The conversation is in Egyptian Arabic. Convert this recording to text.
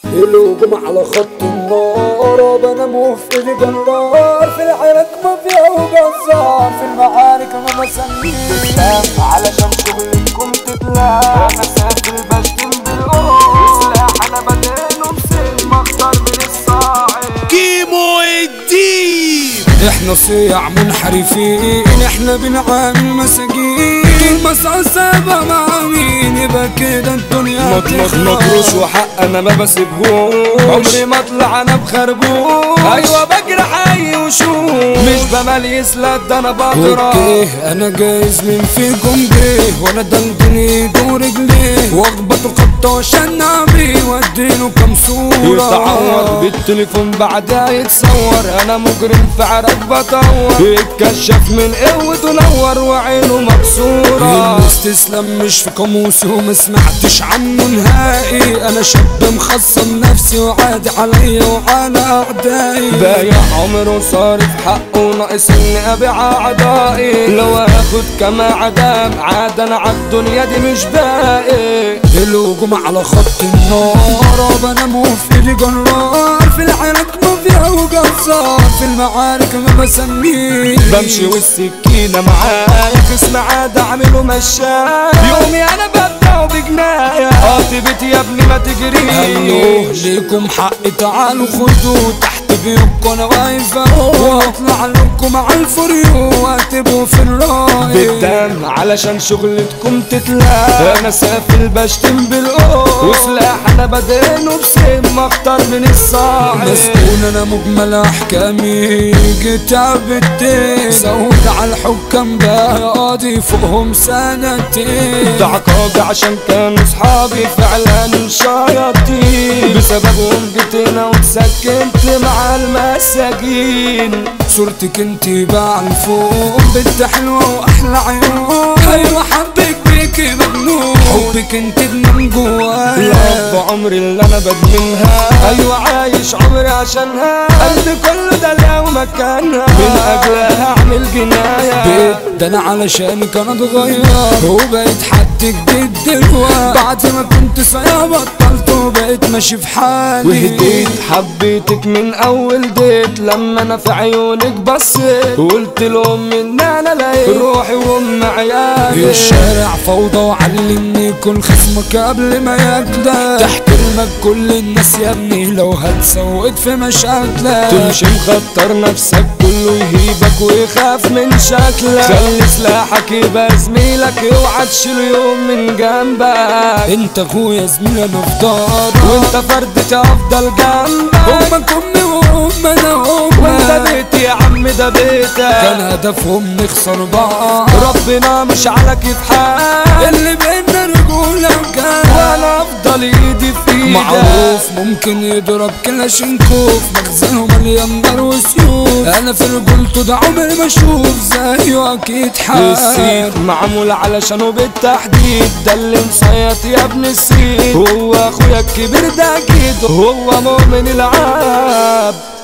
الهجوم على خط النار بنام في ايدي جرار في العراك ما فيها وجزار في المعارك انا مسميه علشان شغلكم تتلام انا سافر بشتم بالقرب سلاح انا بدينه بسلم اخطر من الصاعد كيمو الدين احنا صياع منحرفين احنا بنعامل مساجين المسعى سابة مع مين يبقى كده الدنيا مطلق مكروش وحق انا ما بسيبهوش عمري ما اطلع انا بخربوش ايوه بجري حي وشوش مش بمليس لا ده انا بضرب اوكي انا جايز من فيكم جه وانا دلدل ايده ورجليه واخبطه خبطه عشان نعمي واديله كام صوره يتعور بالتليفون بعدها يتصور انا مجرم في عرق بطور يتكشف من قوته نور وعينه مكسوره الاستسلام مش في قاموسي وما سمعتش عنه نهائي انا شاب مخصم نفسي وعادي عليا وعلى اعدائي بايع عمره صارف حقه ناقص اني ابيع اعدائي لو اخد كما عدام عاد انا عالدنيا دي مش باقي الهجوم على خط النار بنام في ايدي جرار في العراك ما فيها وجزار في المعارك ما بسميه بمشي والسكينة معايا خصم عاد اعمله مشاية يومي انا ببدأ بجناية قاطبت يا ابني ما تجريش ايوه ليكم حق تعالوا خدوا تحت بيوتكم انا واقف اهو واطلع لكم على الفريو واتبوا في الراي بالدم علشان شغلتكم تتلام انا سافل بشتم بالقوة وسلاح انا بدينه بسم اخطر من الصاعد مسكون انا مجمل احكامي جيت عبدتين سود على الحكام بقى قاضي فوقهم سنتين ده عقابي عشان كانوا صحابي فعلا شياطين بسببهم جيت هنا واتسكنت مع المساجين صورتك انتي بقى الفوق بنت حلوة واحلى عيون ايوه حبك بيكي مجنون حبك انت من جوايا الحب عمري اللي انا بدمنها ايوه عايش عمري عشانها قلبي كله ده لو مكانها من اجلها اعمل جنايه بيت ده انا علشانك انا اتغير وبقيت حد جديد دلوقتي بعد ما كنت صايع بطلت وبقيت ماشي في حالي وهديت حبيتك من اول ديت لما انا في عيونك بصيت وقلت لهم ان انا لقيت روحي وام عيالي الشارع فوضى وعلمني كل خصمك قبل ما ياكلك تحترمك كل الناس يا ابني لو هتسوقت في مشاكلك تمشي مخطر نفسك كله يهيبك ويخاف من شكلك خلي سلاحك يبقى زميلك اوعى تشيله يوم من جنبك انت اخويا زميلي انا في دارك وانت فردتي افضل جنبك امك امي وام انا وانت امك بيتي يا عم ده بيتك كان هدفهم نخسر بعض ربنا مش على كيف حال اللي بينا رجولة وكان وانا افضل ايدي في ايدك معروف ممكن يضرب كلاشينكوف مخزنه مليان نار وسيوف انا في رجولته ده عمري ما اشوف زيه اكيد حال السيف معمول علشانه بالتحديد ده اللي مصيط يا ابن السيف هو اخويا الكبير ده اكيد هو مؤمن العاب